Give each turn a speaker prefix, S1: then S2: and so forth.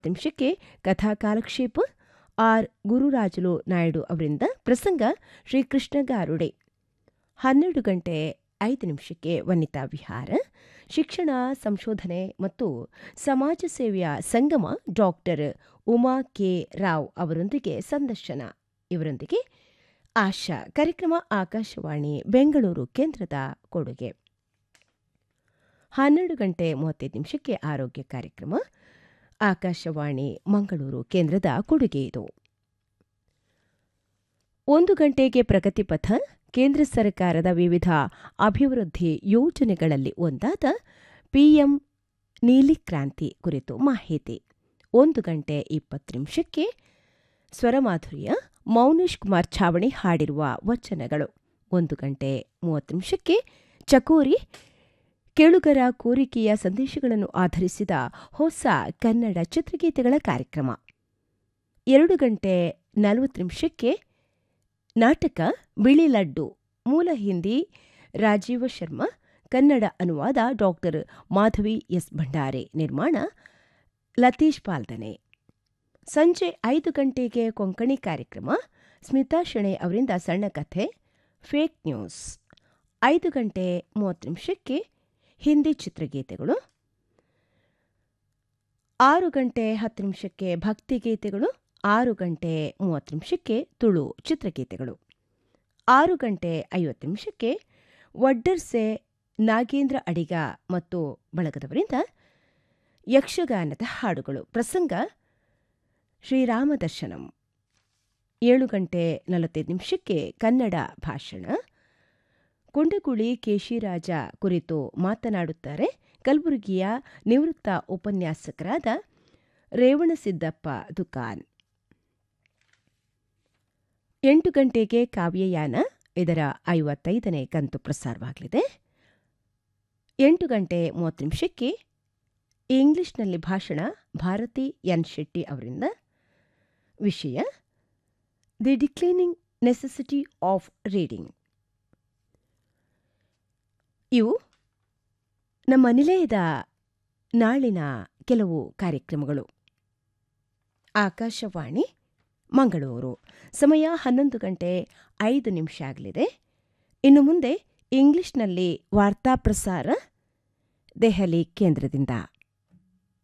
S1: ನಿಮಿಷಕ್ಕೆ ಕಥಾ ಕಾಲಕ್ಷೇಪ ಆರ್ ಗುರುರಾಜುಲು ನಾಯ್ಡು ಅವರಿಂದ ಪ್ರಸಂಗ ಶ್ರೀಕೃಷ್ಣ ಗಾರುಡೆ ಹನ್ನೆರಡು ಗಂಟೆ ಐದು ನಿಮಿಷಕ್ಕೆ ವನಿತಾ ವಿಹಾರ ಶಿಕ್ಷಣ ಸಂಶೋಧನೆ ಮತ್ತು ಸಮಾಜ ಸೇವೆಯ ಸಂಗಮ ಡಾಕ್ಟರ್ ಉಮಾ ಕೆ ರಾವ್ ಅವರೊಂದಿಗೆ ಸಂದರ್ಶನ ಇವರೊಂದಿಗೆ ಆಶಾ ಕಾರ್ಯಕ್ರಮ ಆಕಾಶವಾಣಿ ಬೆಂಗಳೂರು ಕೇಂದ್ರದ ಕೊಡುಗೆ ಹನ್ನೆರಡು ಗಂಟೆ ಮೂವತ್ತೈದು ನಿಮಿಷಕ್ಕೆ ಆರೋಗ್ಯ ಕಾರ್ಯಕ್ರಮ ಆಕಾಶವಾಣಿ ಮಂಗಳೂರು ಕೇಂದ್ರದ ಕೊಡುಗೆ ಇದು ಒಂದು ಗಂಟೆಗೆ ಪ್ರಗತಿಪಥ ಕೇಂದ್ರ ಸರ್ಕಾರದ ವಿವಿಧ ಅಭಿವೃದ್ಧಿ ಯೋಜನೆಗಳಲ್ಲಿ ಒಂದಾದ ಪಿಎಂ ನೀಲಿ ಕ್ರಾಂತಿ ಕುರಿತು ಮಾಹಿತಿ ಒಂದು ಗಂಟೆ ಇಪ್ಪತ್ತು ನಿಮಿಷಕ್ಕೆ ಸ್ವರಮಾಧುರ್ಯ ಮೌನೇಶ್ ಕುಮಾರ್ ಛಾವಣಿ ಹಾಡಿರುವ ವಚನಗಳು ಒಂದು ಗಂಟೆ ಮೂವತ್ತು ನಿಮಿಷಕ್ಕೆ ಚಕೋರಿ ಕೇಳುಗರ ಕೋರಿಕೆಯ ಸಂದೇಶಗಳನ್ನು ಆಧರಿಸಿದ ಹೊಸ ಕನ್ನಡ ಚಿತ್ರಗೀತೆಗಳ ಕಾರ್ಯಕ್ರಮ ಎರಡು ಗಂಟೆ ನಲವತ್ತು ನಿಮಿಷಕ್ಕೆ ನಾಟಕ ಬಿಳಿ ಲಡ್ಡು ಮೂಲ ಹಿಂದಿ ರಾಜೀವ ಶರ್ಮಾ ಕನ್ನಡ ಅನುವಾದ ಡಾಕ್ಟರ್ ಮಾಧವಿ ಎಸ್ ಭಂಡಾರೆ ನಿರ್ಮಾಣ ಲತೀಶ್ ಪಾಲ್ದನೆ ಸಂಜೆ ಐದು ಗಂಟೆಗೆ ಕೊಂಕಣಿ ಕಾರ್ಯಕ್ರಮ ಸ್ಮಿತಾ ಶೆಣೆ ಅವರಿಂದ ಸಣ್ಣ ಕಥೆ ಫೇಕ್ ನ್ಯೂಸ್ ಐದು ಗಂಟೆ ಮೂವತ್ತು ನಿಮಿಷಕ್ಕೆ ಹಿಂದಿ ಚಿತ್ರಗೀತೆಗಳು ಆರು ಗಂಟೆ ಹತ್ತು ನಿಮಿಷಕ್ಕೆ ಭಕ್ತಿಗೀತೆಗಳು ಆರು ಗಂಟೆ ಮೂವತ್ತು ನಿಮಿಷಕ್ಕೆ ತುಳು ಚಿತ್ರಗೀತೆಗಳು ಆರು ಗಂಟೆ ಐವತ್ತು ನಿಮಿಷಕ್ಕೆ ವಡ್ಡರ್ಸೆ ನಾಗೇಂದ್ರ ಅಡಿಗ ಮತ್ತು ಬಳಗದವರಿಂದ ಯಕ್ಷಗಾನದ ಹಾಡುಗಳು ಪ್ರಸಂಗ ಶ್ರೀರಾಮ ದರ್ಶನಂ ಏಳು ಗಂಟೆ ನಲವತ್ತೈದು ನಿಮಿಷಕ್ಕೆ ಕನ್ನಡ ಭಾಷಣ ಕುಂಡಗುಳಿ ಕೇಶಿರಾಜ ಕುರಿತು ಮಾತನಾಡುತ್ತಾರೆ ಕಲಬುರಗಿಯ ನಿವೃತ್ತ ಉಪನ್ಯಾಸಕರಾದ ರೇವಣಸಿದ್ದಪ್ಪ ದುಕಾನ್ ಎಂಟು ಗಂಟೆಗೆ ಕಾವ್ಯಯಾನ ಇದರ ಐವತ್ತೈದನೇ ಕಂತು ಪ್ರಸಾರವಾಗಲಿದೆ ಎಂಟು ಗಂಟೆ ಮೂವತ್ತು ನಿಮಿಷಕ್ಕೆ ಇಂಗ್ಲಿಷ್ನಲ್ಲಿ ಭಾಷಣ ಭಾರತಿ ಎನ್ ಶೆಟ್ಟಿ ಅವರಿಂದ ವಿಷಯ the declining necessity of reading ಇವು ನಮ್ಮ ನಿಲಯದ ನಾಳಿನ ಕೆಲವು ಕಾರ್ಯಕ್ರಮಗಳು ಆಕಾಶವಾಣಿ ಮಂಗಳೂರು ಸಮಯ ಹನ್ನೊಂದು ಗಂಟೆ ಐದು ನಿಮಿಷ ಆಗಲಿದೆ ಇನ್ನು ಮುಂದೆ ಇಂಗ್ಲಿಷ್ನಲ್ಲಿ ವಾರ್ತಾ ಪ್ರಸಾರ ದೆಹಲಿ ಕೇಂದ್ರದಿಂದ